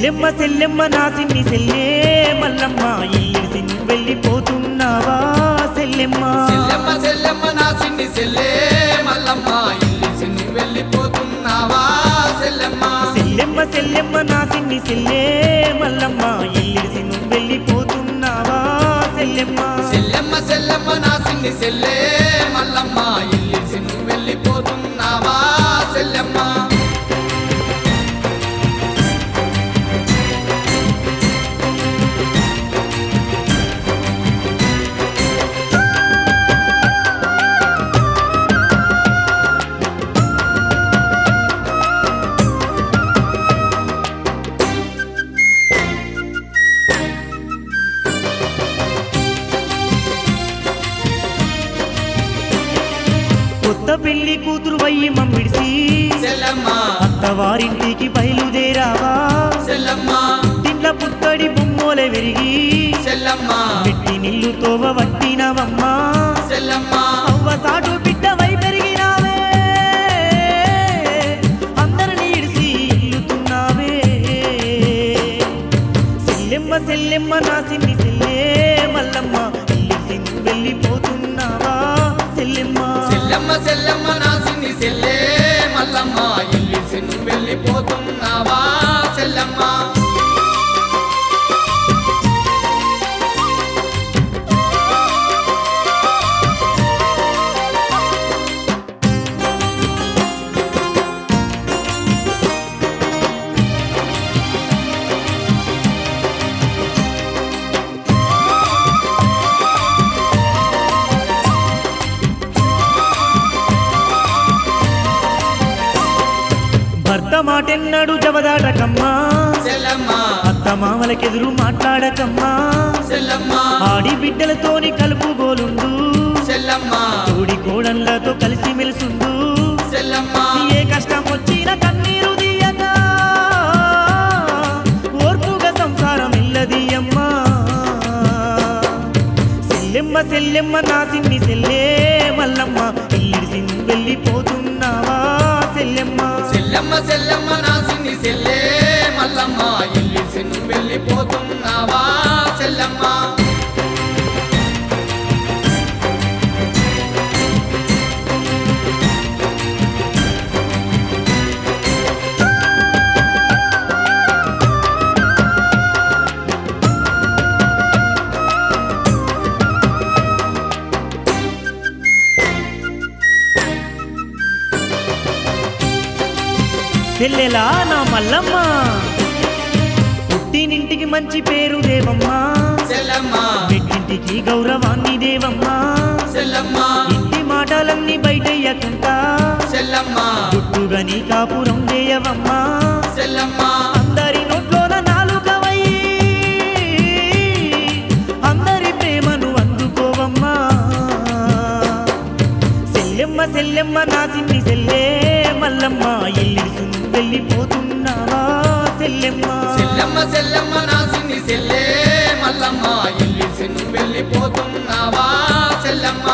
సెల్లెమ్మ సెల్లెమ్మ నా సిన్ని సెల్లే మల్లమ్మ ఇల్లిసి నువ్వు వెళ్ళిపోతున్నావా సెల్లెమ్మ సెల్లెమ్మ సెల్లెమ్మ నా సిన్ని సెల్లే మల్లమ్మ ఇల్లిసి నువ్వు వెళ్ళిపోతున్నావా సెల్లెమ్మ సెల్లెమ్మ సెల్లెమ్మ నా సిన్ని సెల్లే మల్లమ్మ ఇల్లిసి నువ్వు వెళ్ళిపోతున్నావా సెల్లెమ్మ సెల్లెమ్మ సెల్లెమ్మ నా సిన్ని సెల్లే మల్లమ్మ ఇల్లిసి నువ్వు వెళ్ళిపోతున్నావా సెల్లెమ్మ కొత్త పెళ్లి కూతురు వయ్యి మమ్మిడిసి సెల్లమ్మ అత్తవారింటికి బయలుదేరావా సెల్లమ్మ ఇంట్ల పుత్తడి బొమ్మోలే విరిగి సెల్లమ్మ పెట్టి నిల్లు తోవ వట్టినవమ్మా సెల్లమ్మ అవ్వ సాటు బిడ్డవై పెరిగినావే అందరిని ఇడిసి ఇల్లుతున్నావే సెల్లెమ్మ సెల్లెమ్మ నా సిన్ని సెల్లే మల్లమ్మ ఇల్లిసి నువ్వు వెళ్ళిపోతున్నావా సెల్లెమ్మ సెల్లమ్మ సెల్లమ్మ నా సిన్ని సెల్లే మల్లమ్మ ఇల్లిసి నువ్వు వెళ్ళిపోతున్నావా సెల్లమ్మ భర్త మాటెన్నడు జవదాటకమ్మా సెల్లమ్మ అత్త మామలకెదురు మాట్లాడకమ్మా సెల్లమ్మ ఆడి బిడ్డలతోని కలుపుగోలుండు సెల్లమ్మ తోడి కోడళ్ళతో కలిసి మెలుసుండు సెల్లమ్మ ఏ కష్టం వచ్చిన కన్నీరు తీయక ఓర్పుగా సంసారం ఇల్లదీయమ్మా సెల్లెమ్మ సెల్లెమ్మ నా సిన్ని సెల్లే మల్లమ్మ ఇల్లిడిసి నువ్వు వెళ్ళిపోతున్నావా సెల్లెమ్మ సెల్లమ్మ సెల్లమ్మ నా సిన్ని సెల్లే మల్లమ్మ ఇల్లిసి నువ్వు వెళ్ళిపోతున్నావా సెల్లమ్మ సెల్లెలా నా మల్లమ్మ పుట్టినింటికి మంచి పేరు దేవమ్మా సెల్లమ్మ పెట్టింటికి గౌరవాన్ని దేవమ్మా సెల్లమ్మ ఇంటి మాటలన్నీ బయటయ్యకుంటా సెల్లమ్మ గుట్టుగా నీ కాపురం చేయవమ్మా సెల్లమ్మ అందరి నోట్లోన నాలుకవై అందరి ప్రేమను అందుకోవమ్మా సెల్లెమ్మ సెల్లెమ్మ నా సిన్ని సెల్లే మల్లమ్మ ఎల్లిసు వెళ్ళిపోతున్నావా సెల్లెమ్మ సెల్లమ్మ సెల్లమ్మ నా సిన్ని సెల్లే మల్లమ్మ ఇల్లిసి నువ్వు వెళ్ళిపోతున్నావా సెల్లమ్మ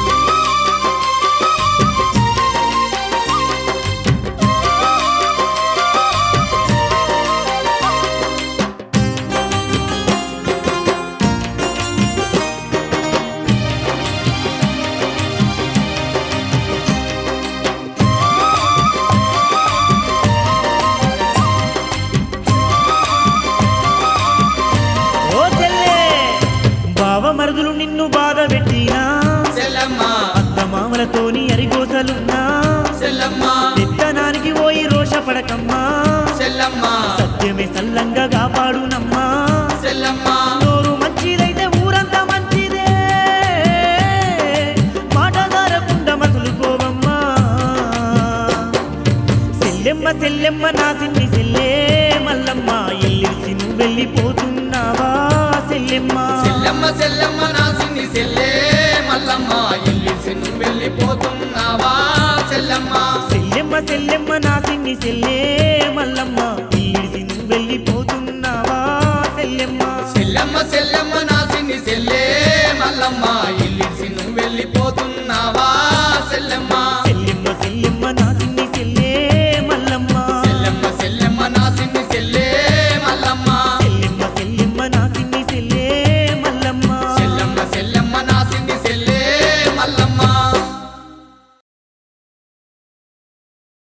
ఓ చెల్లే బావ మరుదులు నిన్ను బాధ పెట్టినా సెల్లమ్మ అత్త మామలతోని అరిగోసలున్నా సెల్లమ్మ పెత్తనానికి పోయి రోషపడకమ్మా సెల్లమ్మ సత్యమే సల్లంగా కాపాడునమ్మా సెల్లమ్మ నోరు మంచిదైతే ఊరంతా మంచిదే మాట దారకుండా మసులుకోవమ్మా సెల్లెమ్మ సెల్లెమ్మ నా సిన్ని సెల్లే మల్లమ్మ ఎల్లిసి నువ్వు వెళ్ళిపోతున్నావా సెల్లెమ్మ సెల్లమ్మ సెల్లమ్మ నా సిన్ని సెల్లే మల్లమ్మ ఇల్లిసి నువ్వు వెళ్ళిపోతున్నావా సెల్లమ్మ సెల్లెమ్మ సెల్లెమ్మ నా సిన్ని సెల్లే మల్లమ్మ ఎల్లిసి నువ్వు వెళ్ళిపోతున్నావా సెల్లెమ్మ సెల్లమ్మ సెల్లమ్మ నా సిన్ని సెల్లే మల్లమ్మ ఇల్లిసి నువ్వు వెళ్ళిపోతున్నావా సెల్లమ్మ